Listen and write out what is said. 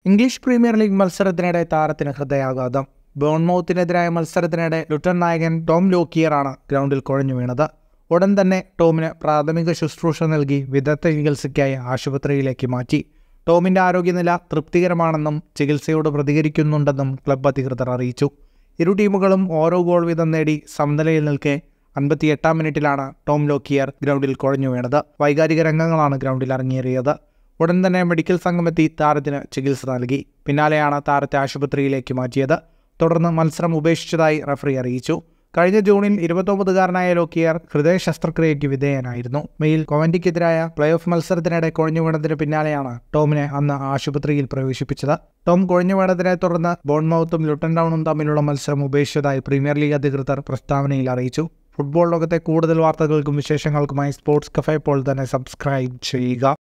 English premier league മത്സരത്തിനിടെ താരത്തിന് ഹൃദയാഘാതം ബോൺമൗത്തിനെതിരായ മത്സരത്തിനിടെ ലുട്ടൻ നായകൻ ടോം ലോക്കിയറാണ് ഗ്രൗണ്ടിൽ കുഴഞ്ഞു വീണത് ഉടൻ തന്നെ ടോമിന് പ്രാഥമിക ശുശ്രൂഷ നൽകി വിദഗ്ധ ചികിത്സയ്ക്കായി ആശുപത്രിയിലേക്ക് മാറ്റി ടോമിന്റെ ആരോഗ്യനില തൃപ്തികരമാണെന്നും ചികിത്സയോട് പ്രതികരിക്കുന്നുണ്ടെന്നും ക്ലബ്ബ് അധികൃതർ അറിയിച്ചു ഇരു ടീമുകളും ഓരോ ഗോൾ വീതം നേടി സമനിലയിൽ നിൽക്കെ അൻപത്തിയെട്ടാം മിനിറ്റിലാണ് ടോം ലോക്കിയർ ഗ്രൗണ്ടിൽ കുഴഞ്ഞു വീണത് വൈകാരിക രംഗങ്ങളാണ് ഗ്രൗണ്ടിൽ ഇറങ്ങിയേറിയത് ഉടൻ തന്നെ മെഡിക്കൽ സംഘമെത്തി താരത്തിന് ചികിത്സ നൽകി പിന്നാലെയാണ് താരത്തെ ആശുപത്രിയിലേക്ക് മാറ്റിയത് തുടർന്ന് മത്സരം ഉപേക്ഷിച്ചതായി റഫറി അറിയിച്ചു കഴിഞ്ഞ ജൂണിൽ ഇരുപത്തൊമ്പതുകാരനായ ലോക്കിയർ ഹൃദയ ശസ്ത്രക്രിയയ്ക്ക് വിധേയനായിരുന്നു മെയിൽ കൊവന്റിക്കെതിരായ പ്ലേ ഓഫ് മത്സരത്തിനിടെ കുഴഞ്ഞു വീണതിന് പിന്നാലെയാണ് ടോമിനെ അന്ന് ആശുപത്രിയിൽ പ്രവേശിപ്പിച്ചത് ടോം കുഴഞ്ഞു വീണതിനെ തുടർന്ന് ബോൺമൗത്തും ലുട്ടൻ ടൗണും തമ്മിലുള്ള മത്സരം ഉപേക്ഷിച്ചതായി പ്രീമിയർ ലീഗ് അധികൃതർ പ്രസ്താവനയിൽ അറിയിച്ചു ഫുട്ബോൾ ലോകത്തെ കൂടുതൽ വാർത്തകൾക്കും വിശേഷങ്ങൾക്കുമായി സ്പോർട്സ് കഫേ ഇപ്പോൾ തന്നെ സബ്സ്ക്രൈബ് ചെയ്യുക